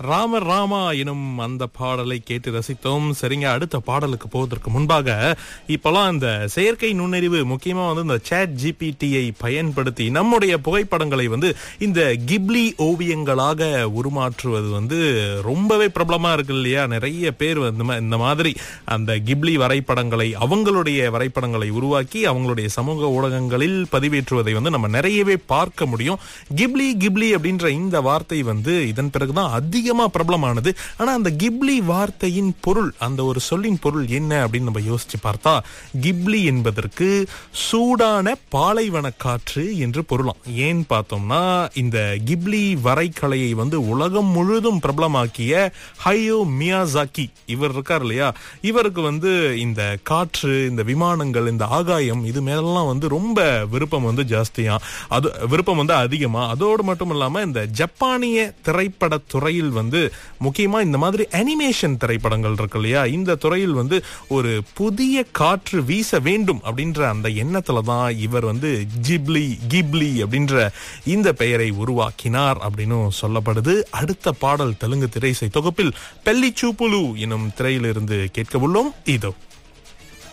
ராம ராமா எனும் அந்த பாடலை கேட்டு ரசித்தோம் சரிங்க அடுத்த பாடலுக்கு போவதற்கு முன்பாக இப்பெல்லாம் இந்த செயற்கை நுண்ணறிவு முக்கியமா வந்து இந்த சேட் ஜிபிடியை பயன்படுத்தி நம்முடைய புகைப்படங்களை வந்து இந்த கிப்லி ஓவியங்களாக உருமாற்றுவது வந்து ரொம்பவே பிரபலமா இருக்கு இல்லையா நிறைய பேர் வந்து ம- இந்த மாதிரி அந்த கிப்லி வரைபடங்களை அவங்களுடைய வரைபடங்களை உருவாக்கி அவங்களுடைய சமூக ஊடகங்களில் பதிவேற்றுவதை வந்து நம்ம நிறையவே பார்க்க முடியும் கிப்லி கிப்லி அப்படின்ற இந்த வார்த்தை வந்து இதன் பிறகுதான் அதிகமா பிரபலமானது ஆனா அந்த கிப்லி வார்த்தையின் பொருள் அந்த ஒரு சொல்லின் பொருள் என்ன அப்படின்னு நம்ம யோசிச்சு பார்த்தா கிப்லி என்பதற்கு சூடான பாலைவன காற்று என்று பொருளாம் ஏன் பார்த்தோம்னா இந்த கிப்லி வரைகலையை வந்து உலகம் முழுதும் பிரபலமாக்கிய ஹையோ மியாசாக்கி இவர் இருக்கார் இல்லையா இவருக்கு வந்து இந்த காற்று இந்த விமானங்கள் இந்த ஆகாயம் இது மேலெல்லாம் வந்து ரொம்ப விருப்பம் வந்து ஜாஸ்தியா அது விருப்பம் வந்து அதிகமா அதோடு மட்டும் இல்லாம இந்த ஜப்பானிய திரைப்பட துறையில் வந்து முக்கியமா இந்த மாதிரி அனிமேஷன் திரைப்படங்கள் இருக்கு இல்லையா இந்த துறையில் வந்து ஒரு புதிய காற்று வீச வேண்டும் அப்படின்ற அந்த எண்ணத்துல தான் இவர் வந்து ஜிப்லி கிப்லி அப்படின்ற இந்த பெயரை உருவாக்கினார் அப்படின்னு சொல்லப்படுது அடுத்த பாடல் தெலுங்கு திரைசை தொகுப்பில் பெல்லி சூப்புலு எனும் திரையிலிருந்து கேட்க உள்ளோம் இதோ